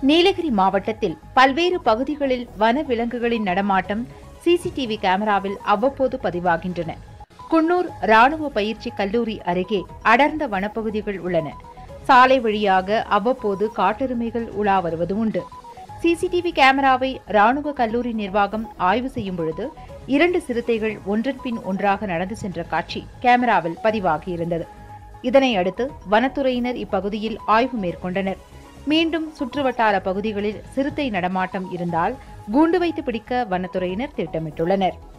நீலகிரி மாவட்டத்தில் பல்வேறு பகுதிகளில் வன விலங்குகளின் நடமாட்டம் சிசிடிவி கேமராவில் அவ்வப்போது பதிவாகின்றன குன்னூர் ராணுவ பயிற்சி கல்லூரி அருகே அடர்ந்த வனப்பகுதிகள் உள்ளன சாலை வழியாக அவ்வப்போது காட்டெருமைகள் உலா வருவது உண்டு சிசிடிவி கேமராவை ராணுவ கல்லூரி நிர்வாகம் ஆய்வு செய்யும் பொழுது இரண்டு சிறுத்தைகள் ஒன்றன் பின் ஒன்றாக நடந்து சென்ற காட்சி கேமராவில் பதிவாகியிருந்தது இதனை அடுத்து வனத்துறையினர் இப்பகுதியில் ஆய்வு மேற்கொண்டனர் மீண்டும் சுற்றுவட்டார பகுதிகளில் சிறுத்தை நடமாட்டம் இருந்தால் கூண்டு வைத்து பிடிக்க வனத்துறையினர் திட்டமிட்டுள்ளனர்